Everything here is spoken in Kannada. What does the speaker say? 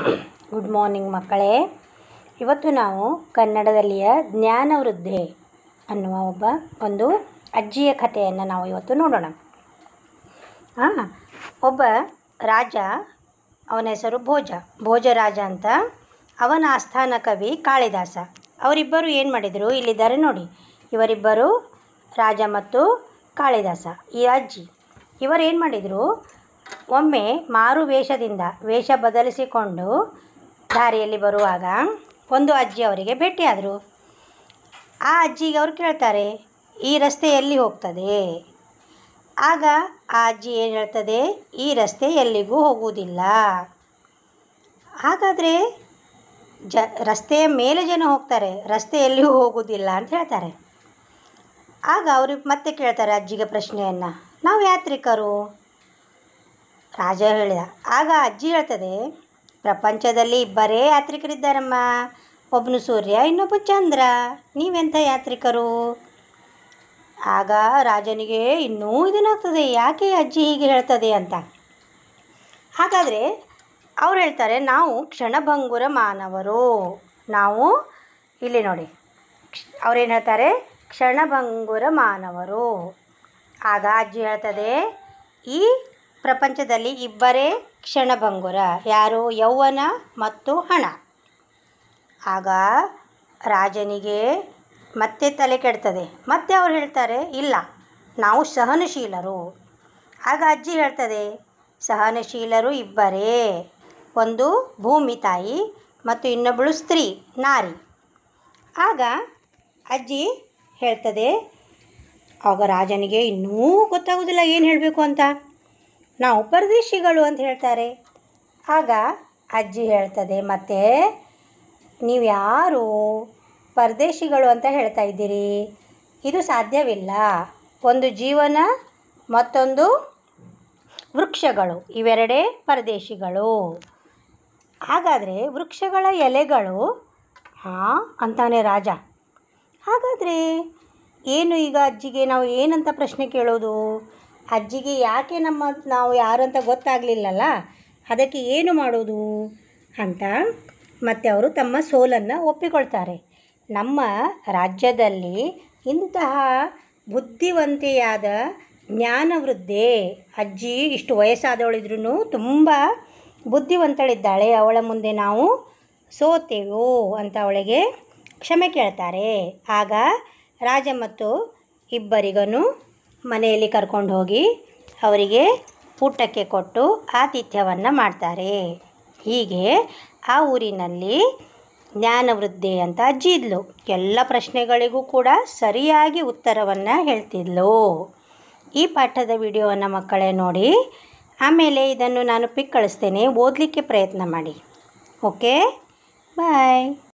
ಗುಡ್ ಮಾರ್ನಿಂಗ್ ಮಕ್ಕಳೇ ಇವತ್ತು ನಾವು ಕನ್ನಡದಲ್ಲಿಯ ಜ್ಞಾನವೃದ್ಧೆ ಅನ್ನುವ ಒಬ್ಬ ಒಂದು ಅಜ್ಜಿಯ ಕಥೆಯನ್ನು ನಾವು ಇವತ್ತು ನೋಡೋಣ ಹಾಂ ಒಬ್ಬ ರಾಜ ಅವನ ಹೆಸರು ಭೋಜ ಭೋಜರಾಜ ಅಂತ ಅವನ ಆಸ್ಥಾನ ಕವಿ ಕಾಳಿದಾಸ ಅವರಿಬ್ಬರು ಏನು ಮಾಡಿದರು ಇಲ್ಲಿದ್ದಾರೆ ನೋಡಿ ಇವರಿಬ್ಬರು ರಾಜ ಮತ್ತು ಕಾಳಿದಾಸ ಈ ಅಜ್ಜಿ ಇವರು ಏನು ಮಾಡಿದರು ಒಮ್ಮೆ ಮಾರು ವೇಷದಿಂದ ವೇಷ ಬದಲಿಸಿಕೊಂಡು ದಾರಿಯಲ್ಲಿ ಬರುವಾಗ ಒಂದು ಅಜ್ಜಿ ಅವರಿಗೆ ಭೇಟಿಯಾದರು ಆ ಅಜ್ಜಿಗೆ ಅವ್ರು ಕೇಳ್ತಾರೆ ಈ ರಸ್ತೆ ಎಲ್ಲಿ ಹೋಗ್ತದೆ ಆಗ ಆ ಅಜ್ಜಿ ಏನು ಹೇಳ್ತದೆ ಈ ರಸ್ತೆ ಎಲ್ಲಿಗೂ ಹೋಗುವುದಿಲ್ಲ ಹಾಗಾದರೆ ಜ ರಸ್ತೆಯ ಮೇಲೆ ಜನ ಹೋಗ್ತಾರೆ ರಸ್ತೆ ಎಲ್ಲಿಯೂ ಹೋಗುವುದಿಲ್ಲ ಅಂತ ಹೇಳ್ತಾರೆ ಆಗ ಅವರು ಮತ್ತೆ ಕೇಳ್ತಾರೆ ಅಜ್ಜಿಗೆ ಪ್ರಶ್ನೆಯನ್ನು ನಾವು ಯಾತ್ರಿಕರು ರಾಜ ಹೇಳಿದ ಆಗ ಅಜ್ಜಿ ಹೇಳ್ತದೆ ಪ್ರಪಂಚದಲ್ಲಿ ಇಬ್ಬರೇ ಯಾತ್ರಿಕರಿದ್ದಾರಮ್ಮ ಒಬ್ಬನು ಸೂರ್ಯ ಇನ್ನೊಬ್ಬ ಚಂದ್ರ ನೀವೆಂಥ ಯಾತ್ರಿಕರು ಆಗ ರಾಜನಿಗೆ ಇನ್ನೂ ಇದನ್ನಾಗ್ತದೆ ಯಾಕೆ ಅಜ್ಜಿ ಹೀಗೆ ಹೇಳ್ತದೆ ಅಂತ ಹಾಗಾದರೆ ಅವ್ರು ಹೇಳ್ತಾರೆ ನಾವು ಕ್ಷಣಭಂಗುರ ಮಾನವರು ನಾವು ಇಲ್ಲಿ ನೋಡಿ ಅವ್ರೇನು ಹೇಳ್ತಾರೆ ಕ್ಷಣಭಂಗುರ ಮಾನವರು ಆಗ ಅಜ್ಜಿ ಹೇಳ್ತದೆ ಈ ಪ್ರಪಂಚದಲ್ಲಿ ಇಬ್ಬರೇ ಕ್ಷಣಭಂಗುರ ಯಾರು ಯೌವನ ಮತ್ತು ಹಣ ಆಗ ರಾಜನಿಗೆ ಮತ್ತೆ ತಲೆ ಕೆಡ್ತದೆ ಮತ್ತೆ ಅವ್ರು ಹೇಳ್ತಾರೆ ಇಲ್ಲ ನಾವು ಸಹನಶೀಲರು ಆಗ ಅಜ್ಜಿ ಹೇಳ್ತದೆ ಸಹನಶೀಲರು ಇಬ್ಬರೇ ಒಂದು ಭೂಮಿ ತಾಯಿ ಮತ್ತು ಇನ್ನೊಬ್ಬಳು ಸ್ತ್ರೀ ನಾರಿ ಆಗ ಅಜ್ಜಿ ಹೇಳ್ತದೆ ಆಗ ರಾಜನಿಗೆ ಇನ್ನೂ ಗೊತ್ತಾಗೋದಿಲ್ಲ ಏನು ಹೇಳಬೇಕು ಅಂತ ನಾವು ಪರದೇಶಿಗಳು ಅಂತ ಹೇಳ್ತಾರೆ ಆಗ ಅಜ್ಜಿ ಹೇಳ್ತದೆ ಮತ್ತೆ ನೀವು ಯಾರು ಪರದೇಶಿಗಳು ಅಂತ ಹೇಳ್ತಾ ಇದ್ದೀರಿ ಇದು ಸಾಧ್ಯವಿಲ್ಲ ಒಂದು ಜೀವನ ಮತ್ತೊಂದು ವೃಕ್ಷಗಳು ಇವೆರಡೇ ಪರದೇಶಿಗಳು ಹಾಗಾದರೆ ವೃಕ್ಷಗಳ ಎಲೆಗಳು ಹಾಂ ಅಂತಾನೆ ರಾಜ ಹಾಗಾದರೆ ಏನು ಈಗ ಅಜ್ಜಿಗೆ ನಾವು ಏನಂತ ಪ್ರಶ್ನೆ ಕೇಳೋದು ಅಜ್ಜಿಗೆ ಯಾಕೆ ನಮ್ಮ ನಾವು ಯಾರು ಅಂತ ಗೊತ್ತಾಗಲಿಲ್ಲಲ್ಲ ಅದಕ್ಕೆ ಏನು ಮಾಡೋದು ಅಂತ ಮತ್ತೆ ಅವರು ತಮ್ಮ ಸೋಲನ್ನು ಒಪ್ಪಿಕೊಳ್ತಾರೆ ನಮ್ಮ ರಾಜ್ಯದಲ್ಲಿ ಇಂತಹ ಬುದ್ಧಿವಂತೆಯಾದ ಜ್ಞಾನವೃದ್ಧೆ ಅಜ್ಜಿ ಇಷ್ಟು ವಯಸ್ಸಾದವಳಿದ್ರೂ ತುಂಬ ಬುದ್ಧಿವಂತಳಿದ್ದಾಳೆ ಅವಳ ಮುಂದೆ ನಾವು ಸೋತೆವು ಅಂತ ಅವಳಿಗೆ ಕ್ಷಮೆ ಕೇಳ್ತಾರೆ ಆಗ ರಾಜ ಮತ್ತು ಇಬ್ಬರಿಗನು ಮನೆಯಲ್ಲಿ ಕರ್ಕೊಂಡು ಹೋಗಿ ಅವರಿಗೆ ಊಟಕ್ಕೆ ಕೊಟ್ಟು ಆತಿಥ್ಯವನ್ನು ಮಾಡ್ತಾರೆ ಹೀಗೆ ಆ ಊರಿನಲ್ಲಿ ಜ್ಞಾನವೃದ್ಧಿ ಅಂತ ಅಜ್ಜಿ ಇದ್ಲು ಎಲ್ಲ ಪ್ರಶ್ನೆಗಳಿಗೂ ಕೂಡ ಸರಿಯಾಗಿ ಉತ್ತರವನ್ನು ಹೇಳ್ತಿದ್ಲು ಈ ಪಾಠದ ವಿಡಿಯೋವನ್ನು ಮಕ್ಕಳೇ ನೋಡಿ ಆಮೇಲೆ ಇದನ್ನು ನಾನು ಪಿಕ್ ಕಳಿಸ್ತೇನೆ ಓದಲಿಕ್ಕೆ ಪ್ರಯತ್ನ ಮಾಡಿ ಓಕೆ ಬಾಯ್